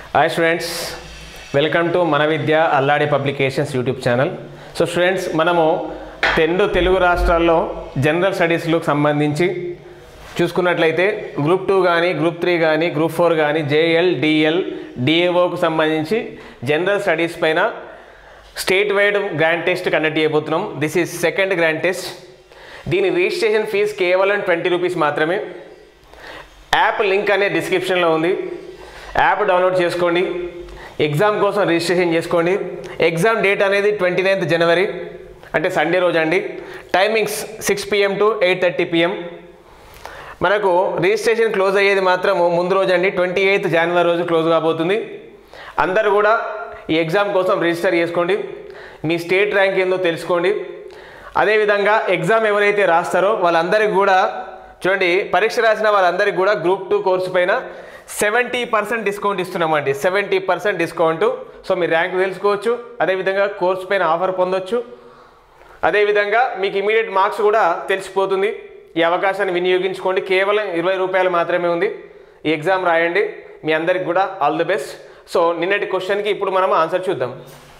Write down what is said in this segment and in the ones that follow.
hi students welcome to మన Vidya Alladi publications YouTube channel so students మనము రెండు తెలుగు రాష్ట్రాల్లో జనరల్ స్టడీస్లకు సంబంధించి చూసుకున్నట్లయితే గ్రూప్ టూ కానీ గ్రూప్ త్రీ కానీ గ్రూప్ ఫోర్ కానీ జేఎల్ డిఎల్ డిఏఓకు సంబంధించి జనరల్ స్టడీస్ పైన state wide grand test conduct చేయబోతున్నాం this is second grand test దీని రిజిస్ట్రేషన్ ఫీజు కేవలం ట్వంటీ రూపీస్ మాత్రమే యాప్ లింక్ అనేది డిస్క్రిప్షన్లో ఉంది యాప్ డౌన్లోడ్ చేసుకోండి ఎగ్జామ్ కోసం రిజిస్ట్రేషన్ చేసుకోండి ఎగ్జామ్ డేట్ అనేది ట్వంటీ నైన్త్ జనవరి అంటే సండే రోజు అండి timings six PM to eight thirty PM మనకు రిజిస్ట్రేషన్ క్లోజ్ అయ్యేది మాత్రము ముందు రోజు అండి ట్వంటీ ఎయిత్ జనవరి రోజు క్లోజ్ కాబోతుంది అందరూ కూడా ఈ ఎగ్జామ్ కోసం రిజిస్టర్ చేసుకోండి మీ స్టేట్ ర్యాంక్ ఏందో తెలుసుకోండి అదేవిధంగా ఎగ్జామ్ ఎవరైతే రాస్తారో వాళ్ళందరికీ కూడా చూడండి పరీక్ష రాసిన వాళ్ళందరికీ కూడా గ్రూప్ టూ కోర్సు పైన సెవెంటీ పర్సెంట్ డిస్కౌంట్ ఇస్తున్నామండి సెవెంటీ పర్సెంట్ డిస్కౌంట్ సో మీ ర్యాంక్ తెలుసుకోవచ్చు అదేవిధంగా కోర్సు పైన ఆఫర్ పొందొచ్చు అదేవిధంగా మీకు ఇమీడియట్ మార్క్స్ కూడా తెలిసిపోతుంది ఈ అవకాశాన్ని వినియోగించుకోండి కేవలం ఇరవై రూపాయలు మాత్రమే ఉంది ఈ ఎగ్జామ్ రాయండి మీ అందరికి కూడా ఆల్ ది బెస్ట్ సో నిన్నటి క్వశ్చన్కి ఇప్పుడు మనం ఆన్సర్ చూద్దాం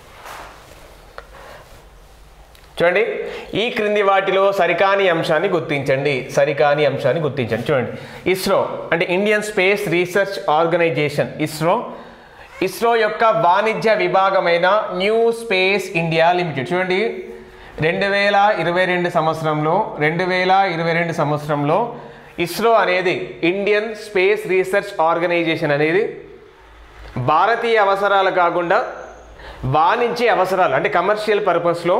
చూడండి ఈ క్రింది వాటిలో సరికాని అంశాన్ని గుర్తించండి సరికాని అంశాన్ని గుర్తించండి చూడండి ఇస్రో అంటే Indian space research organisation ISRO ISRO యొక్క వాణిజ్య విభాగమైన న్యూ స్పేస్ ఇండియా లిమిటెడ్ చూడండి రెండు వేల ఇరవై రెండు సంవత్సరంలో రెండు వేల ఇరవై రెండు సంవత్సరంలో ఇస్రో అనేది ఇండియన్ స్పేస్ రీసెర్చ్ ఆర్గనైజేషన్ అనేది భారతీయ అవసరాలు కాకుండా వాణిజ్య అవసరాలు అంటే కమర్షియల్ పర్పస్లో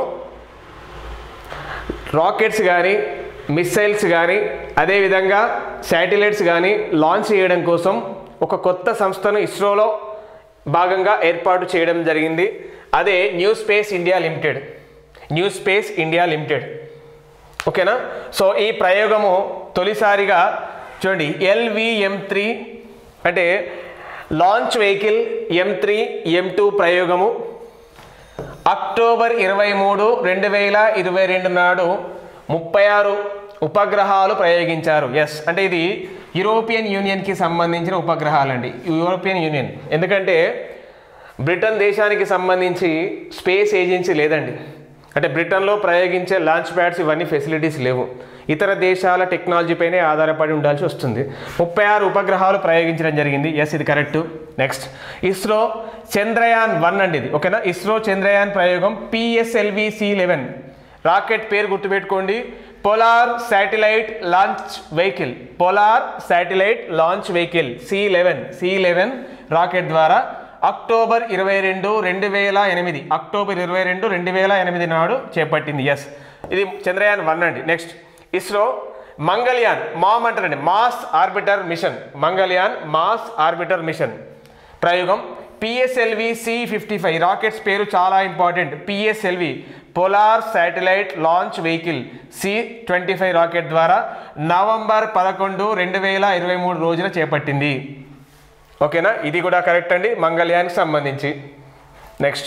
రాకెట్స్ కానీ మిస్సైల్స్ కానీ అదేవిధంగా శాటిలైట్స్ కానీ లాంచ్ చేయడం కోసం ఒక కొత్త సంస్థను ఇస్రోలో భాగంగా ఏర్పాటు చేయడం జరిగింది అదే new space India limited new space India limited ఓకేనా సో ఈ ప్రయోగము తొలిసారిగా చూడండి ఎల్విఎం త్రీ అంటే launch vehicle M three M two ప్రయోగము అక్టోబర్ ఇరవై మూడు రెండు వేల ఇరవై రెండు నాడు ముప్పై ఆరు ఉపగ్రహాలు ప్రయోగించారు ఎస్ అంటే ఇది యూరోపియన్ యూనియన్కి సంబంధించిన ఉపగ్రహాలండి యూరోపియన్ యూనియన్ ఎందుకంటే బ్రిటన్ దేశానికి సంబంధించి స్పేస్ ఏజెన్సీ లేదండి అంటే బ్రిటన్లో ప్రయోగించే లాంచ్ ప్యాడ్స్ ఇవన్నీ ఫెసిలిటీస్ లేవు ఇతర దేశాల టెక్నాలజీపైనే ఆధారపడి ఉండాల్సి వస్తుంది ముప్పై ఆరు ఉపగ్రహాలు ప్రయోగించడం జరిగింది ఎస్ ఇది correct next ISRO Chandrayaan one అండి ఇది ఓకేనా ఇస్రో చంద్రయాన్ ప్రయోగం పిఎస్ఎల్వి సి లెవెన్ రాకెట్ పేరు గుర్తుపెట్టుకోండి polar satellite launch vehicle polar satellite launch vehicle C eleven C eleven rocket ద్వారా అక్టోబర్ ఇరవై రెండు రెండు వేల ఎనిమిది అక్టోబర్ ఇరవై రెండు రెండు వేల ఎనిమిది నాడు చేపట్టింది ఎస్ ఇది చంద్రయాన్ వన్ అండి నెక్స్ట్ ఇస్రో మంగళయాన్ మామ్ అంటారండి Mars orbiter mission Mangalyaan Mars orbiter mission ప్రయోగం PSLV C fifty five rockets పేరు చాలా important PSLV polar satellite launch vehicle C twenty five rocket ద్వారా నవంబర్ పదకొండు రెండు వేల ఇరవై మూడు రోజున చేపట్టింది ఓకేనా ఇది కూడా కరెక్ట్ అండి మంగళయాన్కి సంబంధించి నెక్స్ట్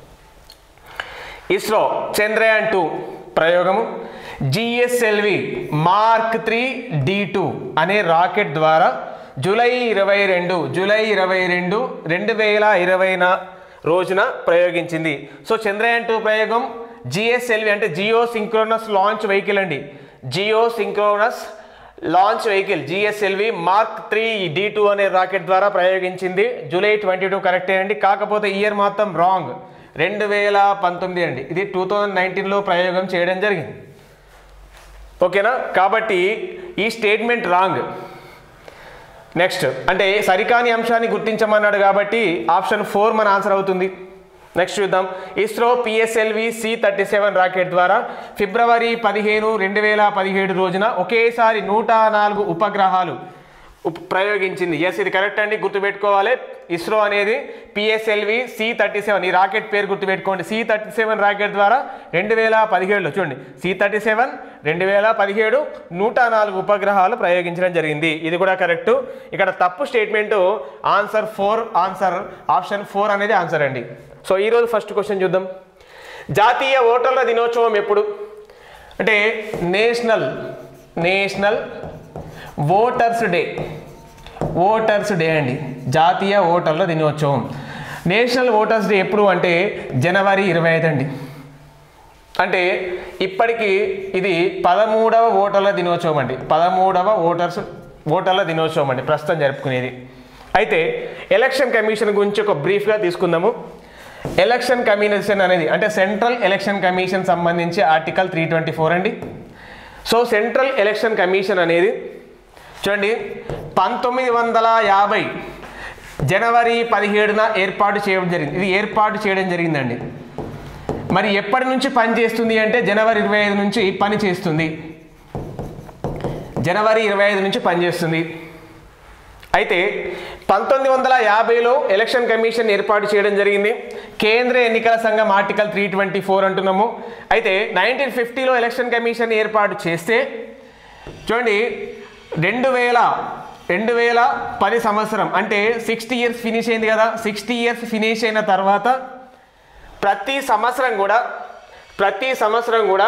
ఇస్రో చంద్రయాన్ టూ ప్రయోగము GSLV mark three D two అనే రాకెట్ ద్వారా జూలై ఇరవై రెండు జూలై ఇరవై రెండు రెండు వేల ఇరవై రోజున ప్రయోగించింది సో చంద్రయాన్ టూ ప్రయోగం జిఎస్ఎల్వి అంటే జియో సింక్రోనస్ లాంచ్ వెహికల్ అండి geosynchronous launch vehicle GSLV mark three D two అనే రాకెట్ ద్వారా ప్రయోగించింది జూలై ట్వంటీ టూ కరెక్టే అండి కాకపోతే ఇయర్ మొత్తం రాంగ్ రెండు వేల పంతొమ్మిది అండి ఇది టూ థౌజండ్ నైన్టీన్లో ప్రయోగం చేయడం జరిగింది ఓకేనా కాబట్టి ఈ స్టేట్మెంట్ రాంగ్ నెక్స్ట్ అంటే సరికాని అంశాన్ని గుర్తించమన్నాడు కాబట్టి ఆప్షన్ ఫోర్ మన ఆన్సర్ అవుతుంది నెక్స్ట్ చూద్దాం ISRO PSLV C thirty seven rocket ద్వారా ఫిబ్రవరి పదిహేను రెండు వేల పదిహేడు రోజున ఒకేసారి నూట నాలుగు ఉపగ్రహాలు ఉప్- ప్రయోగించింది ఎస్ ఇది కరెక్ట్ అండి గుర్తుపెట్టుకోవాలి ఇస్రో అనేది పిఎస్ఎల్వి సి థర్టీ సెవెన్ ఈ రాకెట్ పేరు గుర్తుపెట్టుకోండి సి థర్టీ సెవెన్ రాకెట్ ద్వారా రెండు వేల పదిహేడులో చూడండి సి థర్టీ సెవెన్ రెండు వేల పదిహేడు నూట నాలుగు ఉపగ్రహాలు ప్రయోగించడం జరిగింది ఇది కూడా కరెక్ట్ ఇక్కడ తప్పు statement answer four answer option four అనేది ఆన్సర్ అండి సో ఈరోజు ఫస్ట్ క్వశ్చన్ చూద్దాం జాతీయ ఓటర్ల దినోత్సవం ఎప్పుడు అంటే national national voters day voters day అండి జాతీయ ఓటర్ల దినోత్సవం నేషనల్ ఓటర్స్ డే ఎప్పుడు అంటే జనవరి ఇరవై ఐదు అండి అంటే ఇప్పటికీ ఇది పదమూడవ ఓటర్ల దినోత్సవం అండి పదమూడవ ఓటర్స్ ఓటర్ల దినోత్సవం అండి ప్రస్తుతం జరుపుకునేది అయితే ఎలక్షన్ కమిషన్ గురించి ఒక బ్రీఫ్గా తీసుకుందాము ఎలక్షన్ కమిషన్ అనేది అంటే సెంట్రల్ ఎలక్షన్ కమిషన్ సంబంధించి ఆర్టికల్ త్రీ ట్వంటీ ఫోర్ అండి సో సెంట్రల్ ఎలక్షన్ కమిషన్ అనేది చూడండి పంతొమ్మిది వందల యాభై జనవరి పదిహేడున ఏర్పాటు చేయడం జరిగింది ఇది ఏర్పాటు చేయడం జరిగిందండి మరి ఎప్పటి నుంచి పని చేస్తుంది అంటే జనవరి ఇరవై ఐదు నుంచి పని చేస్తుంది జనవరి ఇరవై ఐదు నుంచి పనిచేస్తుంది అయితే పంతొమ్మిది వందల యాభైలో ఎలక్షన్ కమిషన్ ఏర్పాటు చేయడం జరిగింది కేంద్ర ఎన్నికల సంఘం ఆర్టికల్ త్రీ ట్వంటీ ఫోర్ అంటున్నాము అయితే నైన్టీన్ ఫిఫ్టీలో ఎలక్షన్ కమిషన్ ఏర్పాటు చేస్తే చూడండి రెండు వేల రెండు వేల పది సంవత్సరం అంటే సిక్స్టీ ఇయర్స్ ఫినిష్ అయింది కదా సిక్స్టీ ఇయర్స్ ఫినిష్ అయిన తర్వాత ప్రతి సంవత్సరం కూడా ప్రతి సంవత్సరం కూడా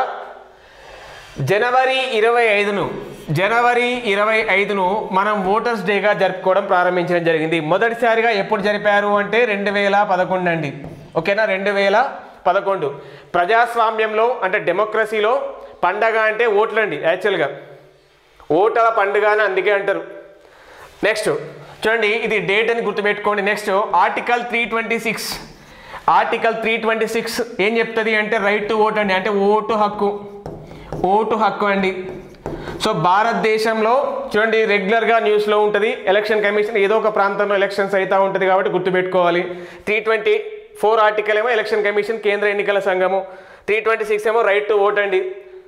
జనవరి ఇరవై ఐదును జనవరి ఇరవై ఐదును మనం ఓటర్స్ డేగా జరుపుకోవడం ప్రారంభించడం జరిగింది మొదటిసారిగా ఎప్పుడు జరిపారు అంటే రెండు వేల పదకొండు అండి ఓకేనా రెండు వేల పదకొండు ప్రజాస్వామ్యంలో అంటే డెమోక్రసీలో పండగ అంటే ఓట్లండి యాక్చువల్గా ఓటల పండుగ అని అందుకే అంటారు నెక్స్ట్ చూడండి ఇది డేట్ అని గుర్తుపెట్టుకోండి next article three twenty six article three twenty six ఏం చెప్తుంది అంటే రైట్ టు ఓట్ అండి అంటే ఓటు హక్కు ఓటు హక్కు అండి సో భారతదేశంలో చూడండి రెగ్యులర్గా న్యూస్లో ఉంటుంది ఎలక్షన్ కమిషన్ ఏదో ఒక ప్రాంతంలో ఎలక్షన్స్ అవుతూ ఉంటుంది కాబట్టి గుర్తుపెట్టుకోవాలి త్రీ ట్వంటీ ఫోర్ ఆర్టికల్ ఏమో ఎలక్షన్ కమిషన్ కేంద్ర ఎన్నికల సంఘము త్రీ ట్వంటీ సిక్స్ ఏమో రైట్ టు ఓట్ అండి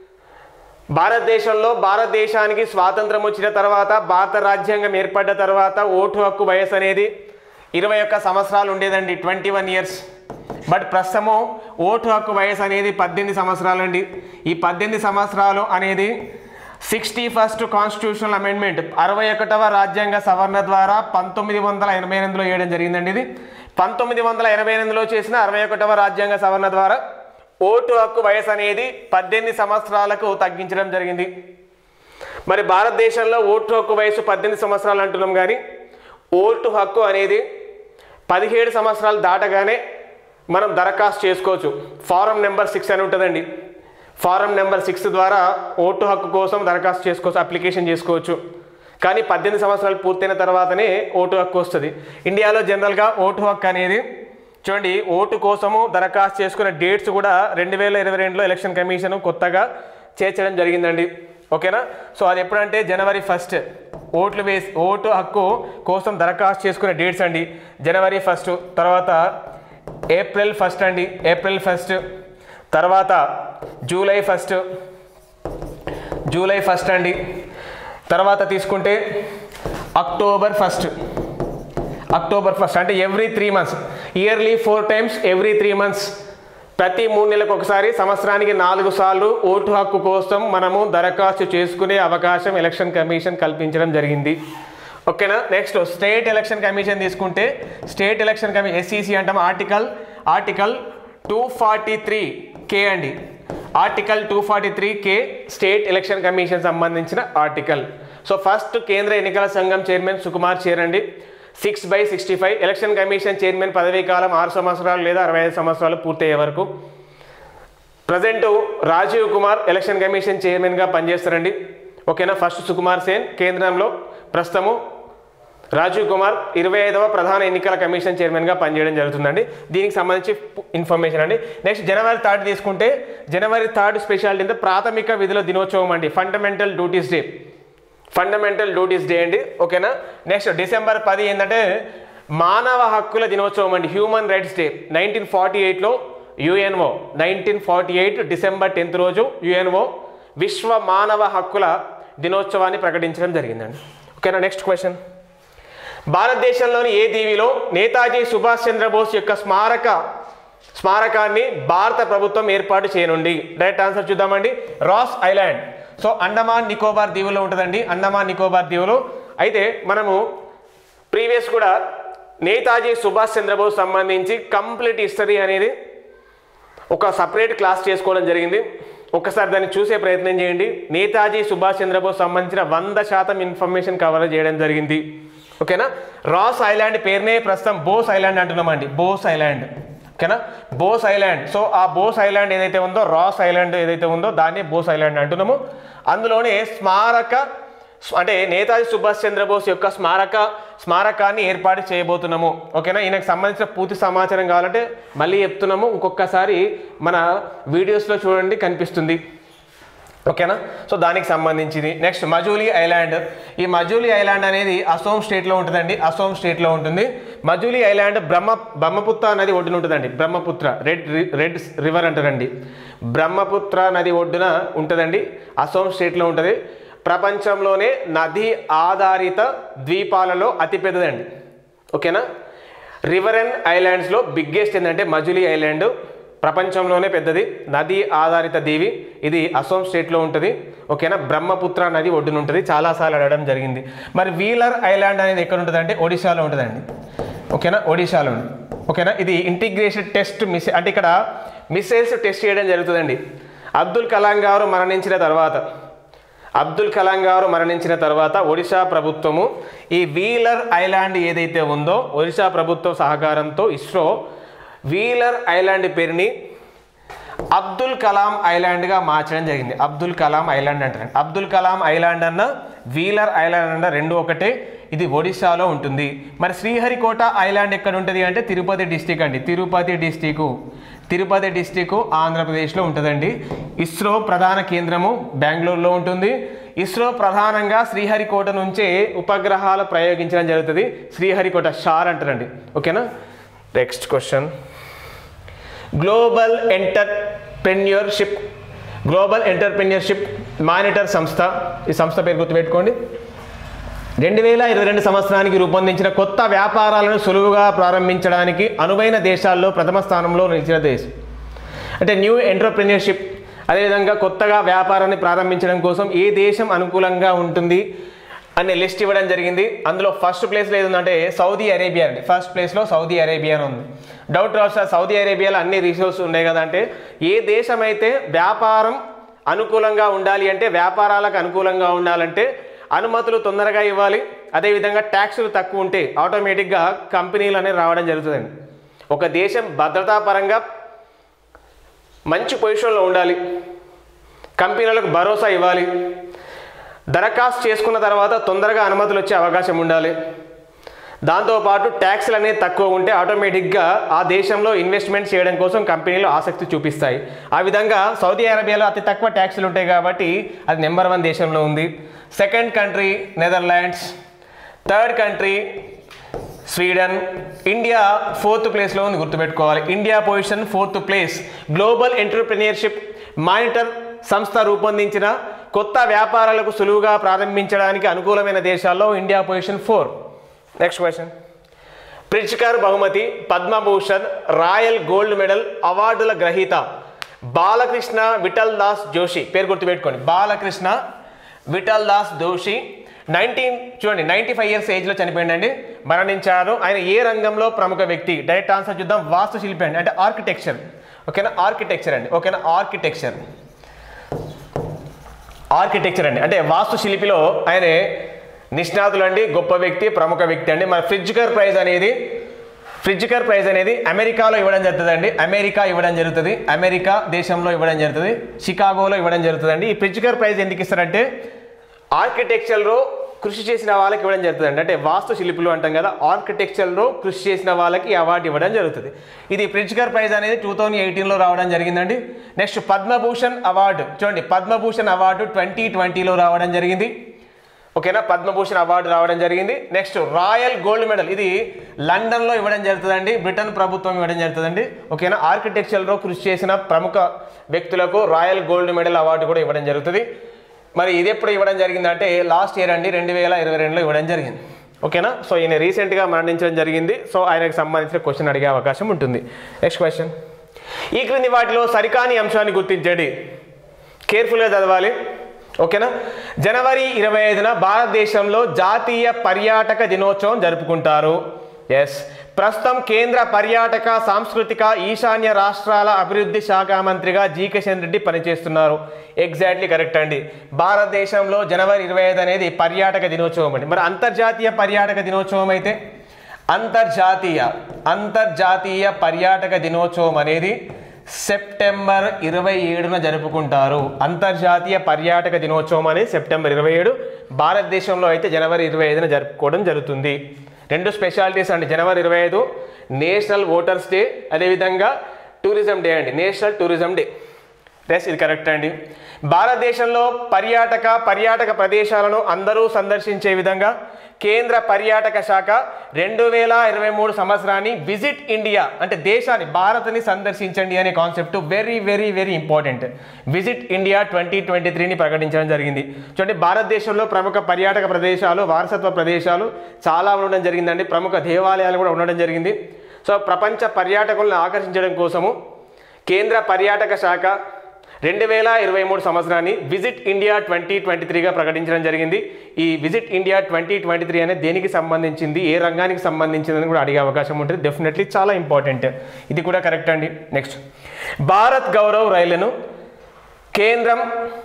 భారతదేశంలో భారతదేశానికి స్వాతంత్రం వచ్చిన తర్వాత భారత రాజ్యాంగం ఏర్పడ్డ తర్వాత ఓటు హక్కు వయసు అనేది ఇరవై ఒక్క సంవత్సరాలు ఉండేదండి ట్వంటీ వన్ ఇయర్స్ బట్ ప్రస్తుతము ఓటు హక్కు వయసు అనేది పద్దెనిమిది సంవత్సరాలండి ఈ పద్దెనిమిది సంవత్సరాలు అనేది సిక్స్టీ ఫస్ట్ కాన్స్టిట్యూషనల్ అమెండ్మెంట్ అరవై ఒకటవ రాజ్యాంగ సవరణ ద్వారా పంతొమ్మిది వందల ఎనభై ఎనిమిదిలో వేయడం జరిగిందండి ఇది పంతొమ్మిది వందల ఎనభై ఎనిమిదిలో చేసిన అరవై ఒకటవ రాజ్యాంగ సవరణ ద్వారా ఓటు హక్కు వయసు అనేది పద్దెనిమిది సంవత్సరాలకు తగ్గించడం జరిగింది మరి భారతదేశంలో ఓటు హక్కు వయసు పద్దెనిమిది సంవత్సరాలు అంటున్నాం కానీ ఓటు హక్కు అనేది పదిహేడు సంవత్సరాలు దాటగానే మనం దరఖాస్తు చేసుకోవచ్చు ఫారం నెంబర్ సిక్స్ అని ఉంటుందండి ఫారం నెంబర్ సిక్స్ ద్వారా ఓటు హక్కు కోసం దరఖాస్తు చేసుకోవచ్చు అప్లికేషన్ చేసుకోవచ్చు కానీ పద్దెనిమిది సంవత్సరాలు పూర్తయిన తర్వాతనే ఓటు హక్కు వస్తుంది ఇండియాలో జనరల్గా ఓటు హక్కు అనేది చూడండి ఓటు కోసము దరఖాస్తు చేసుకున్న డేట్స్ కూడా రెండు వేల ఇరవై రెండులో ఎలక్షన్ కమిషన్ కొత్తగా చేర్చడం జరిగిందండి ఓకేనా సో అది ఎప్పుడంటే జనవరి ఫస్ట్ ఓట్లు వేసి ఓటు హక్కు కోసం దరఖాస్తు చేసుకునే డేట్స్ అండి జనవరి ఫస్ట్ తర్వాత ఏప్రిల్ ఫస్ట్ అండి ఏప్రిల్ ఫస్ట్ తర్వాత జూలై ఫస్ట్ జూలై ఫస్ట్ అండి తర్వాత తీసుకుంటే అక్టోబర్ ఫస్ట్ అక్టోబర్ ఫస్ట్ అంటే every three months yearly four times every three months ప్రతి మూడు నెలలకు ఒకసారి సంవత్సరానికి నాలుగు సార్లు ఓటు హక్కు కోసం మనము దరఖాస్తు చేసుకునే అవకాశం ఎలక్షన్ కమిషన్ కల్పించడం జరిగింది ఓకేనా నెక్స్ట్ స్టేట్ ఎలక్షన్ కమిషన్ తీసుకుంటే స్టేట్ ఎలక్షన్ కమిషన్ ఎస్సీసీ అంటాం article article two forty three K అండి article two forty three K state election commission సంబంధించిన ఆర్టికల్ సో ఫస్ట్ కేంద్ర ఎన్నికల సంఘం చైర్మన్ సుకుమార్ చేరండి six by sixty five election commission chairman పదవీ కాలం ఆరు సంవత్సరాలు లేదా అరవై ఐదు సంవత్సరాలు పూర్తయ్యే వరకు present Rajiv Kumar election commission చైర్మన్గా పనిచేస్తారండి ఓకేనా ఫస్ట్ సుకుమార్ సేన్ కేంద్రంలో ప్రస్తుతము రాజీవ్ కుమార్ ఇరవై ఐదవ ప్రధాన ఎన్నికల కమిషన్ చైర్మన్గా పనిచేయడం జరుగుతుందండి దీనికి సంబంధించి ఇన్ఫర్మేషన్ అండి నెక్స్ట్ జనవరి థర్డ్ తీసుకుంటే జనవరి థర్డ్ స్పెషాలిటీ అంటే ప్రాథమిక విధుల దినోత్సవం అండి fundamental duties day fundamental duties day అండి ఓకేనా నెక్స్ట్ డిసెంబర్ పది ఏంటంటే మానవ హక్కుల దినోత్సవం అండి human rights day nineteen forty ఎయిట్లో UNO nineteen forty eight December tenth రోజు యుఎన్ఓ విశ్వ మానవ హక్కుల దినోత్సవాన్ని ప్రకటించడం జరిగిందండి ఓకేనా నెక్స్ట్ క్వశ్చన్ భారతదేశంలోని ఏ దీవిలో నేతాజీ సుభాష్ చంద్రబోస్ యొక్క స్మారక స్మారకాన్ని భారత ప్రభుత్వం ఏర్పాటు చేయనుంది డైరెక్ట్ ఆన్సర్ చూద్దామండి Ross island so Andaman Nicobar దీవులో ఉంటుందండి అండమాన్ నికోబార్ దీవులు అయితే మనము ప్రీవియస్ కూడా నేతాజీ సుభాష్ చంద్రబోస్ సంబంధించి కంప్లీట్ హిస్టరీ అనేది ఒక సపరేట్ క్లాస్ చేసుకోవడం జరిగింది ఒక్కసారి దాన్ని చూసే ప్రయత్నం చేయండి నేతాజీ సుభాష్ చంద్రబోస్ సంబంధించిన వంద శాతం ఇన్ఫర్మేషన్ కవర్ చేయడం జరిగింది ఓకేనా రాస్ ఐలాండ్ పేరునే ప్రస్తుతం బోస్ ఐలాండ్ అంటున్నామండి బోస్ ఐలాండ్ ఓకేనా బోస్ ఐలాండ్ సో ఆ బోస్ ఐలాండ్ ఏదైతే ఉందో రాస్ ఐలాండ్ ఏదైతే ఉందో దాన్ని బోస్ ఐలాండ్ అంటున్నాము అందులోనే స్మారక అంటే నేతాజీ సుభాష్ చంద్రబోస్ యొక్క స్మారక స్మారకాన్ని ఏర్పాటు చేయబోతున్నాము ఓకేనా ఈయనకు సంబంధించిన పూర్తి సమాచారం కావాలంటే మళ్ళీ చెప్తున్నాము ఇంకొకసారి మన వీడియోస్లో చూడండి కనిపిస్తుంది ఓకేనా సో దానికి సంబంధించింది నెక్స్ట్ మజూలీ ఐలాండ్ ఈ మజూలీ ఐలాండ్ అనేది అసోం స్టేట్లో ఉంటుందండి అసోం స్టేట్లో ఉంటుంది మజూలీ ఐలాండ్ బ్రహ్మ బ్రహ్మపుత్ర నది ఒడ్డున ఉంటుందండి బ్రహ్మపుత్ర రెడ్ రి- రెడ్ రివర్ అంటారండి బ్రహ్మపుత్ర నది ఒడ్డున ఉంటుందండి అసోం స్టేట్లో ఉంటుంది ప్రపంచంలోనే నది ఆధారిత ద్వీపాలలో అతిపెద్దదండి ఓకేనా రివరన్ ఐలాండ్స్లో బిగ్గెస్ట్ ఏంటంటే మజులీ ఐలాండ్ ప్రపంచంలోనే పెద్దది నది ఆధారిత దీవి ఇది అసోం స్టేట్లో ఉంటుంది ఓకేనా బ్రహ్మపుత్ర నది ఒడ్డున ఉంటుంది చాలాసార్లు అడగడం జరిగింది మరి వీలర్ ఐలాండ్ అనేది ఎక్కడ ఉంటుంది అంటే ఒడిశాలో ఉంటుందండి ఓకేనా ఒడిశాలో ఉంది ఓకేనా ఇది ఇంటిగ్రేషన్ టెస్ట్ మిస్ అంటే ఇక్కడ మిసైల్స్ టెస్ట్ చేయడం జరుగుతుందండి అబ్దుల్ కలాం గారు మరణించిన తర్వాత అబ్దుల్ కలాం గారు మరణించిన తర్వాత ఒడిశా ప్రభుత్వము ఈ వీలర్ ఐలాండ్ ఏదైతే ఉందో ఒడిశా ప్రభుత్వం సహకారంతో ఇస్రో వీలర్ ఐలాండ్ పేరుని అబ్దుల్ కలాం ఐలాండ్గా మార్చడం జరిగింది అబ్దుల్ కలాం ఐలాండ్ అంటారు అబ్దుల్ కలాం ఐలాండ్ అన్న వీలర్ ఐలాండ్ అన్న రెండు ఒకటే ఇది ఒడిశాలో ఉంటుంది మరి శ్రీహరికోట ఐలాండ్ ఎక్కడ ఉంటుంది అంటే తిరుపతి డిస్టిక్ అండి తిరుపతి డిస్టిక్ తిరుపతి డిస్టిక్ ఆంధ్రప్రదేశ్లో ఉంటుందండి ఇస్రో ప్రధాన కేంద్రము బెంగళూరులో ఉంటుంది ఇస్రో ప్రధానంగా శ్రీహరికోట నుంచే ఉపగ్రహాలు ప్రయోగించడం జరుగుతుంది శ్రీహరికోట షార్ అంటారండి ఓకేనా next question global entrepreneurship global entrepreneurship monitor సంస్థ ఈ సంస్థ పేరు గుర్తుపెట్టుకోండి రెండు వేల ఇరవై రెండు సంవత్సరానికి రూపొందించిన కొత్త వ్యాపారాలను సులువుగా ప్రారంభించడానికి అనువైన దేశాల్లో ప్రథమ స్థానంలో నిలిచిన దేశం అంటే న్యూ ఎంటర్ప్రెన్యూర్షిప్ అదేవిధంగా కొత్తగా వ్యాపారాన్ని ప్రారంభించడం కోసం ఏ దేశం అనుకూలంగా ఉంటుంది అనే లిస్ట్ ఇవ్వడం జరిగింది అందులో ఫస్ట్ ప్లేస్లో ఏది ఉందంటే సౌదీ అరేబియా అండి ఫస్ట్ ప్లేస్లో సౌదీ అరేబియా అని ఉంది డౌట్ రావచ్చు సార్ సౌదీ అరేబియాలో అన్ని రిసోర్స్ ఉన్నాయి కదా అంటే ఏ దేశం అయితే వ్యాపారం అనుకూలంగా ఉండాలి అంటే వ్యాపారాలకు అనుకూలంగా ఉండాలంటే అనుమతులు తొందరగా ఇవ్వాలి అదేవిధంగా ట్యాక్సులు తక్కువ ఉంటే ఆటోమేటిక్గా కంపెనీలు అనేవి రావడం జరుగుతుందండి ఒక దేశం భద్రతా పరంగా మంచి పొజిషన్లో ఉండాలి కంపెనీలకు భరోసా ఇవ్వాలి దరఖాస్తు చేసుకున్న తర్వాత తొందరగా అనుమతులు వచ్చే అవకాశం ఉండాలి దాంతోపాటు ట్యాక్స్లు అనేది తక్కువ ఉంటే ఆటోమేటిక్గా ఆ దేశంలో ఇన్వెస్ట్మెంట్ చేయడం కోసం కంపెనీలు ఆసక్తి చూపిస్తాయి ఆ విధంగా సౌదీ అరేబియాలో అతి తక్కువ ట్యాక్స్లు ఉంటాయి కాబట్టి అది నెంబర్ వన్ దేశంలో ఉంది second country Netherlands third country Sweden India fourth ప్లేస్లో ఉంది గుర్తుపెట్టుకోవాలి India position fourth place global entrepreneurship monitor సంస్థ రూపొందించిన కొత్త వ్యాపారాలకు సులువుగా ప్రారంభించడానికి అనుకూలమైన దేశాల్లో India position four next question Pritzker బహుమతి పద్మభూషణ్ రాయల్ గోల్డ్ మెడల్ అవార్డుల గ్రహీత బాలకృష్ణ విఠల్ దాస్ జోషి పేరు గుర్తుపెట్టుకోండి బాలకృష్ణ విఠల్ దాస్ జోషి నైన్టీన్ చూడండి నైంటీ ఫైవ్ ఇయర్స్ ఏజ్లో చనిపోయిందండి మరణించారు ఆయన ఏ రంగంలో ప్రముఖ వ్యక్తి డైరెక్ట్ ఆన్సర్ చూద్దాం వాస్తుశిల్పి అండి అంటే ఆర్కిటెక్చర్ ఓకేనా ఆర్కిటెక్చర్ అండి ఓకేనా ఆర్కిటెక్చర్ ఆర్కిటెక్చర్ అండి అంటే వాస్తుశిల్పిలో ఆయన నిష్ణాతులు అండి గొప్ప వ్యక్తి ప్రముఖ వ్యక్తి అండి మన ఫ్రిడ్జ్కర్ ప్రైజ్ అనేది ఫ్రిడ్జ్కర్ ప్రైజ్ అనేది అమెరికాలో ఇవ్వడం జరుగుతుందండి అమెరికా ఇవ్వడం జరుగుతుంది అమెరికా దేశంలో ఇవ్వడం జరుగుతుంది షికాగోలో ఇవ్వడం జరుగుతుందండి ఈ ఫ్రిడ్జ్కర్ ప్రైజ్ ఎందుకు ఇస్తారంటే ఆర్కిటెక్చర్లో కృషి చేసిన వాళ్ళకి ఇవ్వడం జరుగుతుందండి అంటే వాస్తు శిల్పులు అంటాం కదా ఆర్కిటెక్చర్లో కృషి చేసిన వాళ్ళకి ఈ అవార్డు ఇవ్వడం జరుగుతుంది ఇది ప్రిజ్కర్ ప్రైజ్ అనేది టూ థౌజండ్ ఎయిటీన్లో రావడం జరిగిందండి నెక్స్ట్ పద్మభూషణ్ అవార్డు చూడండి పద్మభూషణ్ అవార్డు ట్వంటీ ట్వంటీలో రావడం జరిగింది ఓకేనా పద్మభూషణ్ అవార్డు రావడం జరిగింది నెక్స్ట్ రాయల్ గోల్డ్ మెడల్ ఇది లండన్లో ఇవ్వడం జరుగుతుందండి బ్రిటన్ ప్రభుత్వం ఇవ్వడం జరుగుతుందండి ఓకేనా ఆర్కిటెక్చర్లో కృషి చేసిన ప్రముఖ వ్యక్తులకు రాయల్ గోల్డ్ మెడల్ అవార్డు కూడా ఇవ్వడం జరుగుతుంది మరి ఇది ఎప్పుడు ఇవ్వడం జరిగిందంటే లాస్ట్ ఇయర్ అండి రెండు వేల ఇరవై రెండులో ఇవ్వడం జరిగింది ఓకేనా సో ఈయన రీసెంట్గా మరణించడం జరిగింది సో ఆయనకు సంబంధించిన క్వశ్చన్ అడిగే అవకాశం ఉంటుంది నెక్స్ట్ క్వశ్చన్ ఈ క్రింది వాటిలో సరికాని అంశాన్ని గుర్తించండి కేర్ఫుల్గా చదవాలి ఓకేనా జనవరి ఇరవై ఐదున భారతదేశంలో జాతీయ పర్యాటక దినోత్సవం జరుపుకుంటారు ఎస్ ప్రస్తుతం కేంద్ర పర్యాటక సాంస్కృతిక ఈశాన్య రాష్ట్రాల అభివృద్ధి శాఖ మంత్రిగా జి కిషన్ రెడ్డి పనిచేస్తున్నారు ఎగ్జాక్ట్లీ కరెక్ట్ అండి భారతదేశంలో జనవరి ఇరవై ఐదు అనేది పర్యాటక దినోత్సవం అండి మరి అంతర్జాతీయ పర్యాటక దినోత్సవం అయితే అంతర్జాతీయ అంతర్జాతీయ పర్యాటక దినోత్సవం అనేది సెప్టెంబర్ ఇరవై ఏడున జరుపుకుంటారు అంతర్జాతీయ పర్యాటక దినోత్సవం అనేది సెప్టెంబర్ ఇరవై ఏడు భారతదేశంలో అయితే జనవరి ఇరవై ఐదున జరుపుకోవడం జరుగుతుంది రెండు స్పెషాలిటీస్ అండి జనవరి ఇరవై ఐదు నేషనల్ ఓటర్స్ డే అదేవిధంగా టూరిజం డే అండి నేషనల్ టూరిజం డే ఎస్ ఇది కరెక్ట్ అండి భారతదేశంలో పర్యాటక పర్యాటక ప్రదేశాలను అందరూ సందర్శించే విధంగా కేంద్ర పర్యాటక శాఖ రెండు వేల ఇరవై మూడు సంవత్సరాన్ని విజిట్ ఇండియా అంటే దేశాన్ని భారత్ని సందర్శించండి అనే concept very very very important visit India twenty twenty త్రీని ప్రకటించడం జరిగింది చూడండి భారతదేశంలో ప్రముఖ పర్యాటక ప్రదేశాలు వారసత్వ ప్రదేశాలు చాలా ఉండడం జరిగిందండి ప్రముఖ దేవాలయాలు కూడా ఉండడం జరిగింది సో ప్రపంచ పర్యాటకులను ఆకర్షించడం కోసము కేంద్ర పర్యాటక శాఖ రెండు వేల ఇరవై మూడు సంవత్సరాన్ని విజిట్ ఇండియా ట్వంటీ ట్వంటీ త్రీగా ప్రకటించడం జరిగింది ఈ visit India twenty twenty three అనేది దేనికి సంబంధించింది ఏ రంగానికి సంబంధించిందని కూడా అడిగే అవకాశం ఉంటుంది డెఫినెట్లీ చాలా ఇంపార్టెంట్ ఇది కూడా కరెక్ట్ అండి నెక్స్ట్ భారత్ గౌరవ్ రైళ్లను కేంద్రం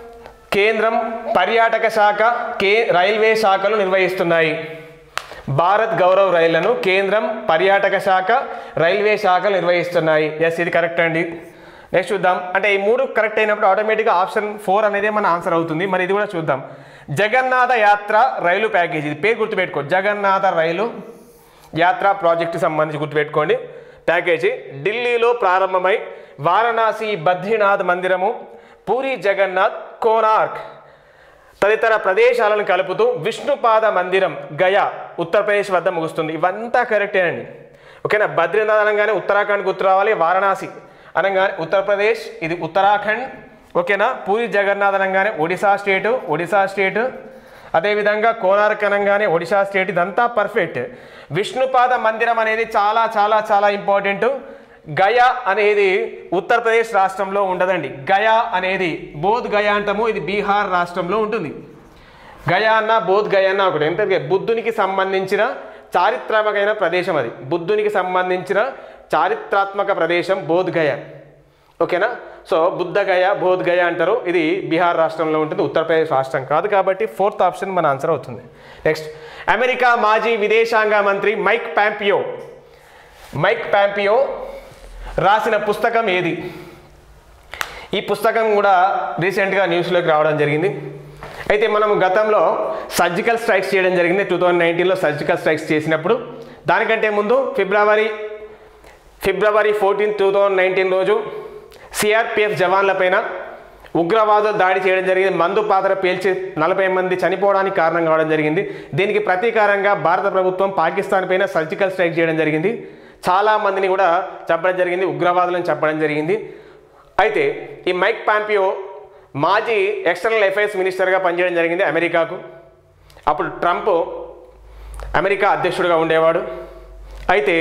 కేంద్రం పర్యాటక శాఖ కే రైల్వే శాఖలు నిర్వహిస్తున్నాయి భారత్ గౌరవ్ రైళ్లను కేంద్రం పర్యాటక శాఖ రైల్వే శాఖలు నిర్వహిస్తున్నాయి ఎస్ ఇది కరెక్ట్ అండి నెక్స్ట్ చూద్దాం అంటే ఈ మూడు కరెక్ట్ అయినప్పుడు ఆటోమేటిక్గా ఆప్షన్ ఫోర్ అనేది మన ఆన్సర్ అవుతుంది మరి ఇది కూడా చూద్దాం జగన్నాథ యాత్ర రైలు ప్యాకేజ్ ఇది పేరు గుర్తుపెట్టుకో జగన్నాథ రైలు యాత్ర ప్రాజెక్టు సంబంధించి గుర్తుపెట్టుకోండి ప్యాకేజీ ఢిల్లీలో ప్రారంభమై వారణాసి బద్రీనాథ్ మందిరము పూరి జగన్నాథ్ కోనార్క్ తదితర ప్రదేశాలను కలుపుతూ విష్ణుపాద మందిరం గయా ఉత్తరప్రదేశ్ వద్ద ముగుస్తుంది ఇవంతా కరెక్టేనండి ఓకేనా బద్రీనాథ్ అనగానే ఉత్తరాఖండ్ గుర్తు రావాలి వారణాసి అనగానే ఉత్తరప్రదేశ్ ఇది ఉత్తరాఖండ్ ఓకేనా పూరి జగన్నాథ్ అనగానే ఒడిశా స్టేటు ఒడిశా స్టేటు అదేవిధంగా కోనార్క్ అనగానే ఒడిశా స్టేట్ ఇదంతా పర్ఫెక్ట్ విష్ణుపాద మందిరం అనేది చాలా చాలా చాలా ఇంపార్టెంట్ గయా అనేది ఉత్తరప్రదేశ్ రాష్ట్రంలో ఉండదండి గయా అనేది బోధ్ గయా అంటాము ఇది బీహార్ రాష్ట్రంలో ఉంటుంది గయా అన్న బోధ్ గయా అన్న ఒకటి ఎంత బుద్ధునికి సంబంధించిన చారిత్రాత్మకమైన ప్రదేశం అది బుద్ధునికి సంబంధించిన చారిత్రాత్మక ప్రదేశం బోధ్ గయ ఓకేనా సో బుద్ధ గయ బోధ్ గయ అంటారు ఇది బీహార్ రాష్ట్రంలో ఉంటుంది ఉత్తరప్రదేశ్ రాష్ట్రం కాదు కాబట్టి ఫోర్త్ ఆప్షన్ మన ఆన్సర్ అవుతుంది నెక్స్ట్ అమెరికా మాజీ విదేశాంగ మంత్రి మైక్ ప్యాంపియో మైక్ ప్యాంపియో రాసిన పుస్తకం ఏది ఈ పుస్తకం కూడా రీసెంట్గా న్యూస్లోకి రావడం జరిగింది అయితే మనం గతంలో సర్జికల్ స్ట్రైక్స్ చేయడం జరిగింది టూ థౌజండ్ నైన్టీన్లో సర్జికల్ స్ట్రైక్స్ చేసినప్పుడు దానికంటే ముందు February February fourteen two thousand nineteen రోజు సిఆర్పిఎఫ్ జవాన్లపైన ఉగ్రవాదులు దాడి చేయడం జరిగింది మందు పాత్ర పేల్చి నలభై మంది చనిపోవడానికి కారణం కావడం జరిగింది దీనికి ప్రతీకారంగా భారత ప్రభుత్వం పాకిస్తాన్ పైన సర్జికల్ స్ట్రైక్ చేయడం జరిగింది చాలా మందిని కూడా చెప్పడం జరిగింది ఉగ్రవాదులను చెప్పడం జరిగింది అయితే ఈ మైక్ పాంపియో మాజీ ఎక్స్టర్నల్ అఫైర్స్ మినిస్టర్గా పనిచేయడం జరిగింది అమెరికాకు అప్పుడు ట్రంప్ అమెరికా అధ్యక్షుడిగా ఉండేవాడు అయితే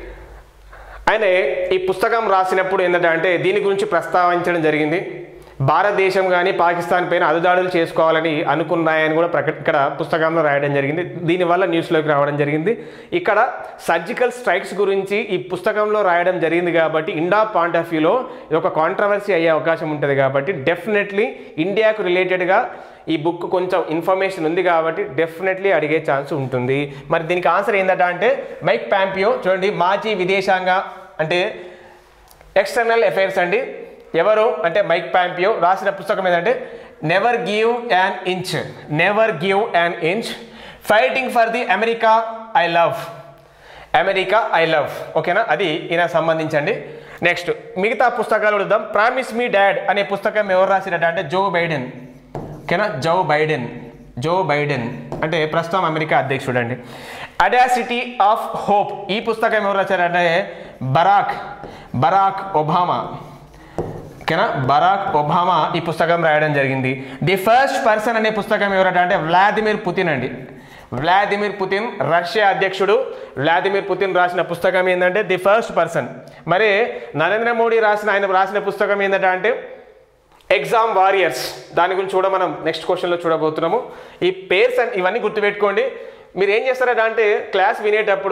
ఆయన ఈ పుస్తకం రాసినప్పుడు ఏంటంటే అంటే దీని గురించి ప్రస్తావించడం జరిగింది భారతదేశం కానీ పాకిస్తాన్ పైన అదుదాడులు చేసుకోవాలని అనుకున్నాయని కూడా ప్రకట ఇక్కడ పుస్తకంలో రాయడం జరిగింది దీనివల్ల న్యూస్లోకి రావడం జరిగింది ఇక్కడ సర్జికల్ స్ట్రైక్స్ గురించి ఈ పుస్తకంలో రాయడం జరిగింది కాబట్టి ఇండా పాయింట్ ఆఫ్ వ్యూలో ఇది ఒక కాంట్రవర్సీ అయ్యే అవకాశం ఉంటుంది కాబట్టి డెఫినెట్లీ ఇండియాకు రిలేటెడ్గా ఈ బుక్ కొంచెం ఇన్ఫర్మేషన్ ఉంది కాబట్టి డెఫినెట్లీ అడిగే ఛాన్స్ ఉంటుంది మరి దీనికి ఆన్సర్ ఏంటంటే అంటే మైక్ ప్యాంపియో చూడండి మాజీ విదేశాంగ అంటే ఎక్స్టర్నల్ అఫైర్స్ అండి ఎవరు అంటే మైక్ ప్యాంపియో రాసిన పుస్తకం ఏంటంటే never give an inch never give an inch fighting for the America I love America I love ఓకేనా అది ఈయన సంబంధించండి నెక్స్ట్ మిగతా పుస్తకాలు చూద్దాం ప్రామిస్ మీ డాడ్ అనే పుస్తకం ఎవరు రాసినట్టు అంటే జో బైడెన్ ఓకేనా జో బైడెన్ జో బైడెన్ అంటే ప్రస్తుతం అమెరికా అధ్యక్షుడు అండి అడాసిటీ ఆఫ్ హోప్ ఈ పుస్తకం ఎవరు రాశారంటే బరాక్ బరాక్ ఒబామా ఓకేనా బరాక్ ఒబామా ఈ పుస్తకం రాయడం జరిగింది ది ఫస్ట్ పర్సన్ అనే పుస్తకం ఎవరంటే అంటే వ్లాదిమిర్ పుతిన్ అండి వ్లాదిమిర్ పుతిన్ రష్యా అధ్యక్షుడు వ్లాదిమిర్ పుతిన్ రాసిన పుస్తకం ఏంటంటే ది ఫస్ట్ పర్సన్ మరి నరేంద్ర మోడీ రాసిన ఆయన రాసిన పుస్తకం ఏంటంటే అంటే ఎగ్జామ్ వారియర్స్ దాని గురించి కూడా మనం నెక్స్ట్ క్వశ్చన్లో చూడబోతున్నాము ఈ పేర్స్ అండ్ ఇవన్నీ గుర్తుపెట్టుకోండి మీరు ఏం చేస్తారంటే అంటే క్లాస్ వినేటప్పుడు